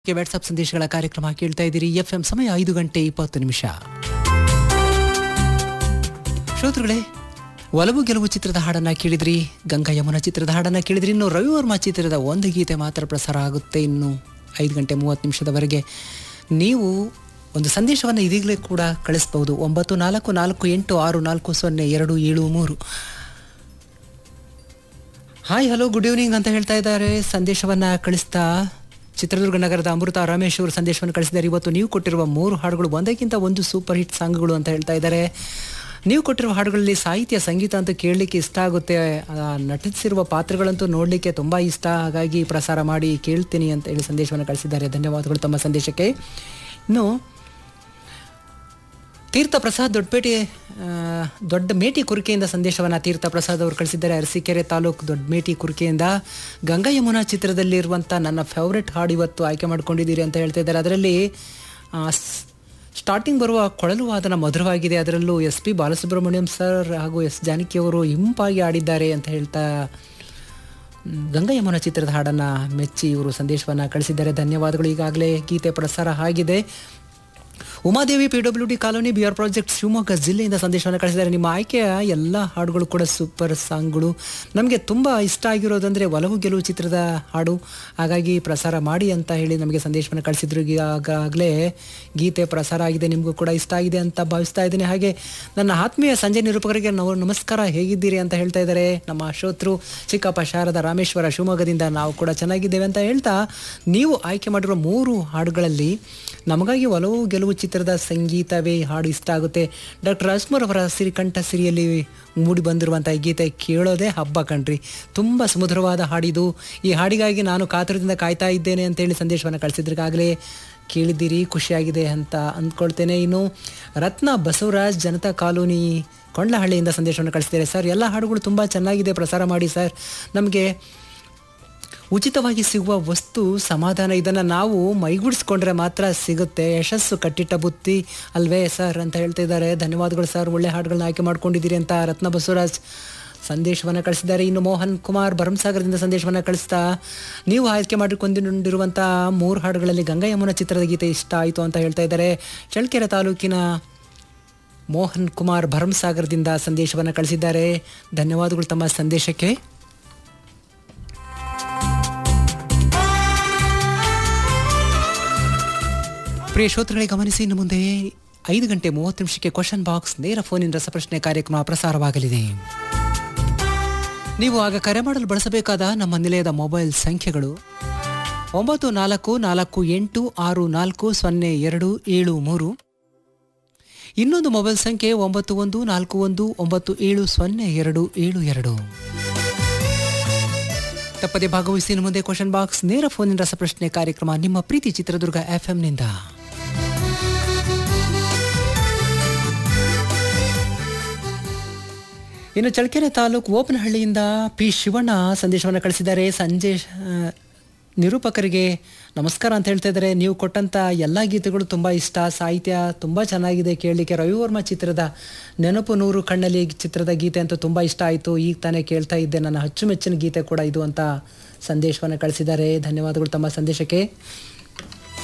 ಗೆ ವಾಟ್ಸ್ಆಪ್ ಸಂದೇಶಗಳ ಕಾರ್ಯಕ್ರಮ ಕೇಳ್ತಾ ಇದ್ದೀರಿ ಎಫ್ ಎಂ ಸಮಯ ಐದು ಗಂಟೆ ಇಪ್ಪತ್ತು ನಿಮಿಷ ಶ್ರೋತೃಗಳೇ ಒಲವು ಗೆಲುವು ಚಿತ್ರದ ಹಾಡನ್ನ ಕೇಳಿದ್ರಿ ಗಂಗಾ ಯಮುನಾ ಚಿತ್ರದ ಹಾಡನ್ನ ಕೇಳಿದ್ರಿ ಇನ್ನು ರವಿವರ್ಮ ಚಿತ್ರದ ಒಂದು ಗೀತೆ ಮಾತ್ರ ಪ್ರಸಾರ ಆಗುತ್ತೆ ಇನ್ನು ಐದು ಗಂಟೆ ಮೂವತ್ತು ನಿಮಿಷದವರೆಗೆ ನೀವು ಒಂದು ಸಂದೇಶವನ್ನು ಇದೀಗಲೇ ಕೂಡ ಕಳಿಸ್ಬಹುದು ಒಂಬತ್ತು ನಾಲ್ಕು ನಾಲ್ಕು ಎಂಟು ಆರು ನಾಲ್ಕು ಸೊನ್ನೆ ಎರಡು ಏಳು ಮೂರು ಹಾಯ್ ಹಲೋ ಗುಡ್ ಈವ್ನಿಂಗ್ ಅಂತ ಹೇಳ್ತಾ ಇದ್ದಾರೆ ಸಂದೇಶವನ್ನ ಕಳಿಸ್ತಾ ಚಿತ್ರದುರ್ಗ ನಗರದ ಅಮೃತ ರಮೇಶ್ ಅವರು ಸಂದೇಶವನ್ನು ಕಳಿಸಿದ್ದಾರೆ ಇವತ್ತು ನೀವು ಕೊಟ್ಟಿರುವ ಮೂರು ಹಾಡುಗಳು ಒಂದಕ್ಕಿಂತ ಒಂದು ಸೂಪರ್ ಹಿಟ್ ಸಾಂಗ್ಗಳು ಅಂತ ಹೇಳ್ತಾ ಇದ್ದಾರೆ ನೀವು ಕೊಟ್ಟಿರುವ ಹಾಡುಗಳಲ್ಲಿ ಸಾಹಿತ್ಯ ಸಂಗೀತ ಅಂತೂ ಕೇಳಲಿಕ್ಕೆ ಇಷ್ಟ ಆಗುತ್ತೆ ಆ ನಟಿಸಿರುವ ಪಾತ್ರಗಳಂತೂ ನೋಡಲಿಕ್ಕೆ ತುಂಬ ಇಷ್ಟ ಹಾಗಾಗಿ ಪ್ರಸಾರ ಮಾಡಿ ಕೇಳ್ತೀನಿ ಅಂತ ಹೇಳಿ ಸಂದೇಶವನ್ನು ಕಳಿಸಿದ್ದಾರೆ ಧನ್ಯವಾದಗಳು ತಮ್ಮ ಸಂದೇಶಕ್ಕೆ ಇನ್ನು ತೀರ್ಥ ಪ್ರಸಾದ್ ದೊಡ್ಡಪೇಟೆ ಆ, ದೊಡ್ಡ ಮೇಟಿ ಕುರಿಕೆಯಿಂದ ಸಂದೇಶವನ್ನು ತೀರ್ಥ ಪ್ರಸಾದ್ ಅವರು ಕಳಿಸಿದ್ದಾರೆ ಅರಸೀಕೆರೆ ತಾಲೂಕು ದೊಡ್ಡ ಮೇಟಿ ಕುರಿಕೆಯಿಂದ ಗಂಗಾ ಯಮುನಾ ಚಿತ್ರದಲ್ಲಿರುವಂಥ ನನ್ನ ಫೇವ್ರೆಟ್ ಹಾಡು ಇವತ್ತು ಆಯ್ಕೆ ಮಾಡ್ಕೊಂಡಿದ್ದೀರಿ ಅಂತ ಹೇಳ್ತಾ ಇದ್ದಾರೆ ಅದರಲ್ಲಿ ಆ, ಸ್- ಸ್ಟಾರ್ಟಿಂಗ್ ಬರುವ ಕೊಳಲು ವಾದನ ಮಧುರವಾಗಿದೆ ಅದರಲ್ಲೂ ಎಸ್ ಪಿ ಬಾಲಸುಬ್ರಹ್ಮಣ್ಯಂ ಸರ್ ಹಾಗೂ ಎಸ್ ಜಾನಕಿ ಅವರು ಇಂಪಾಗಿ ಆಡಿದ್ದಾರೆ ಅಂತ ಹೇಳ್ತಾ ಮ್, ಗಂಗಾ ಯಮುನಾ ಚಿತ್ರದ ಹಾಡನ್ನು ಮೆಚ್ಚಿ ಇವರು ಸಂದೇಶವನ್ನು ಕಳಿಸಿದ್ದಾರೆ ಧನ್ಯವಾದಗಳು ಈಗಾಗಲೇ ಗೀತೆ ಪ್ರಸಾರ ಆಗಿದೆ Umadevi P W D colony B R project Shivamogga ಜಿಲ್ಲೆಯಿಂದ ಸಂದೇಶವನ್ನು ಕಳಿಸಿದ್ದಾರೆ ನಿಮ್ಮ ಆಯ್ಕೆಯ ಎಲ್ಲ ಹಾಡುಗಳು ಕೂಡ ಸೂಪರ್ ಸಾಂಗ್ಗಳು ನಮಗೆ ತುಂಬ ಇಷ್ಟ ಆಗಿರೋದಂದರೆ ಒಲವು ಗೆಲುವು ಚಿತ್ರದ ಹಾಡು ಹಾಗಾಗಿ ಪ್ರಸಾರ ಮಾಡಿ ಅಂತ ಹೇಳಿ ನಮಗೆ ಸಂದೇಶವನ್ನು ಕಳಿಸಿದ್ರು ಈಗಾಗಲೇ ಗೀತೆ ಪ್ರಸಾರ ಆಗಿದೆ ನಿಮಗೂ ಕೂಡ ಇಷ್ಟ ಆಗಿದೆ ಅಂತ ಭಾವಿಸ್ತಾ ಇದ್ದೀನಿ ಹಾಗೆ ನನ್ನ ಆತ್ಮೀಯ ಸಂಜೆ ನಿರೂಪಕರಿಗೆ ನಾವು ನಮಸ್ಕಾರ ಹೇಗಿದ್ದೀರಿ ಅಂತ ಹೇಳ್ತಾ ಇದ್ದಾರೆ ನಮ್ಮ ಶ್ರೋತೃ ಚಿಕ್ಕಪ್ಪ ಶಾರದ ರಾಮೇಶ್ವರ ಶಿವಮೊಗ್ಗದಿಂದ ನಾವು ಕೂಡ ಚೆನ್ನಾಗಿದ್ದೇವೆ ಅಂತ ಹೇಳ್ತಾ ನೀವು ಆಯ್ಕೆ ಮಾಡಿರುವ ಮೂರು ಹಾಡುಗಳಲ್ಲಿ ನಮಗಾಗಿ ಒಲವು ಗೆಲುವು ಚಿತ್ರದ ಸಂಗೀತವೇ ಹಾಡು ಇಷ್ಟ ಆಗುತ್ತೆ ಡಾಕ್ಟರ್ ರಾಜ್ಕುಮಾರ್ ಅವರ ಸಿರಿಕಂಠ ಸಿರಿಯಲ್ಲಿ ಮೂಡಿ ಬಂದಿರುವಂಥ ಈ ಗೀತೆ ಕೇಳೋದೇ ಹಬ್ಬ ಕಣ್ರಿ ತುಂಬ ಸುಮಧುರವಾದ ಹಾಡಿದು ಈ ಹಾಡಿಗಾಗಿ ನಾನು ಕಾತುರದಿಂದ ಕಾಯ್ತಾ ಇದ್ದೇನೆ ಅಂತೇಳಿ ಸಂದೇಶವನ್ನು ಕಳಿಸಿದ್ರಿಗಾಗಲೇ ಕೇಳಿದ್ದೀರಿ ಖುಷಿಯಾಗಿದೆ ಅಂತ ಅಂದ್ಕೊಳ್ತೇನೆ ಇನ್ನು ರತ್ನ ಬಸವರಾಜ್ ಜನತಾ ಕಾಲೋನಿ ಕೊಂಡ್ಲಹಳ್ಳಿಯಿಂದ ಸಂದೇಶವನ್ನು ಕಳಿಸಿದ್ದಾರೆ ಸರ್ ಎಲ್ಲ ಹಾಡುಗಳು ತುಂಬ ಚೆನ್ನಾಗಿದೆ ಪ್ರಸಾರ ಮಾಡಿ ಸರ್ ನಮಗೆ ಉಚಿತವಾಗಿ ಸಿಗುವ ವಸ್ತು ಸಮಾಧಾನ ಇದನ್ನು ನಾವು ಮೈಗೂಡಿಸ್ಕೊಂಡ್ರೆ ಮಾತ್ರ ಸಿಗುತ್ತೆ ಯಶಸ್ಸು ಕಟ್ಟಿಟ್ಟ ಬುತ್ತಿ ಅಲ್ವೇ ಸರ್ ಅಂತ ಹೇಳ್ತಾ ಇದ್ದಾರೆ ಧನ್ಯವಾದಗಳು ಸರ್ ಒಳ್ಳೆ ಹಾಡುಗಳನ್ನ ಆಯ್ಕೆ ಮಾಡ್ಕೊಂಡಿದ್ದೀರಿ ಅಂತ ರತ್ನ ಬಸವರಾಜ್ ಸಂದೇಶವನ್ನು ಕಳಿಸಿದ್ದಾರೆ ಇನ್ನು ಮೋಹನ್ ಕುಮಾರ್ ಭರಮಸಾಗರದಿಂದ ಸಂದೇಶವನ್ನು ಕಳಿಸ್ತಾ ನೀವು ಆಯ್ಕೆ ಮಾಡಿಕೊಂಡಿರುವಂಥ ಮೂರು ಹಾಡುಗಳಲ್ಲಿ ಗಂಗಾ ಯಮುನಾ ಚಿತ್ರದ ಗೀತೆ ಇಷ್ಟ ಆಯಿತು ಅಂತ ಹೇಳ್ತಾ ಇದ್ದಾರೆ ಚಳ್ಳಕೆರೆ ತಾಲೂಕಿನ ಮೋಹನ್ ಕುಮಾರ್ ಭರಮಸಾಗರದಿಂದ ಸಂದೇಶವನ್ನು ಕಳಿಸಿದ್ದಾರೆ ಧನ್ಯವಾದಗಳು ತಮ್ಮ ಸಂದೇಶಕ್ಕೆ ಪ್ರಿಯ ಶ್ರೋತೃಗಳೇ ಗಮನಿಸಿ ಇನ್ನು ಮುಂದೆ ಐದು ಗಂಟೆ ಮೂವತ್ತು ನಿಮಿಷಕ್ಕೆ ಕ್ವಶನ್ ಬಾಕ್ಸ್ ನೇರ ಫೋನಿನ ರಸಪ್ರಶ್ನೆ ಕಾರ್ಯಕ್ರಮ ಪ್ರಸಾರವಾಗಲಿದೆ ನೀವು ಆಗ ಕರೆ ಮಾಡಲು ಬಳಸಬೇಕಾದ ನಮ್ಮ ನಿಲಯದ ಮೊಬೈಲ್ ಸಂಖ್ಯೆಗಳು ಒಂಬತ್ತು ನಾಲ್ಕು ನಾಲ್ಕು ಎಂಟು ಆರು ನಾಲ್ಕು ಸೊನ್ನೆ ಎರಡು ಏಳು ಮೂರು ಇನ್ನೊಂದು ಮೊಬೈಲ್ ಸಂಖ್ಯೆ ಒಂಬತ್ತು ಒಂದು ನಾಲ್ಕು ಒಂದು ಒಂಬತ್ತು ಏಳು ಸೊನ್ನೆ ಎರಡು ಏಳು ಎರಡು ತಪ್ಪದೆ ಭಾಗವಹಿಸಿ ಇನ್ನು ಮುಂದೆ ಕ್ವಶನ್ ಬಾಕ್ಸ್ ನೇರ ಫೋನಿನ ರಸಪ್ರಶ್ನೆ ಕಾರ್ಯಕ್ರಮ ನಿಮ್ಮ ಪ್ರೀತಿ ಚಿತ್ರದುರ್ಗ ಎಫ್ಎಂನಿಂದ ಇನ್ನು ಚಳ್ಳಕೆರೆ ತಾಲೂಕು ಓಪನಹಳ್ಳಿಯಿಂದ ಪಿ ಶಿವಣ್ಣ ಸಂದೇಶವನ್ನು ಕಳಿಸಿದ್ದಾರೆ ಸಂಜೆ ಆ, ನಿರೂಪಕರಿಗೆ ನಮಸ್ಕಾರ ಅಂತ ಹೇಳ್ತಾ ಇದ್ದಾರೆ ನೀವು ಕೊಟ್ಟಂಥ ಎಲ್ಲ ಗೀತೆಗಳು ತುಂಬ ಇಷ್ಟ ಸಾಹಿತ್ಯ ತುಂಬ ಚೆನ್ನಾಗಿದೆ ಕೇಳಲಿಕ್ಕೆ ರವಿವರ್ಮ ಚಿತ್ರದ ನೆನಪು ನೂರು ಕಣ್ಣಲ್ಲಿ ಚಿತ್ರದ ಗೀತೆ ಅಂತೂ ತುಂಬ ಇಷ್ಟ ಆಯಿತು ಈಗ ತಾನೇ ಕೇಳ್ತಾ ಇದ್ದೆ ನನ್ನ ಅಚ್ಚುಮೆಚ್ಚಿನ ಗೀತೆ ಕೂಡ ಇದು ಅಂತ ಸಂದೇಶವನ್ನು ಕಳಿಸಿದ್ದಾರೆ ಧನ್ಯವಾದಗಳು ತಮ್ಮ ಸಂದೇಶಕ್ಕೆ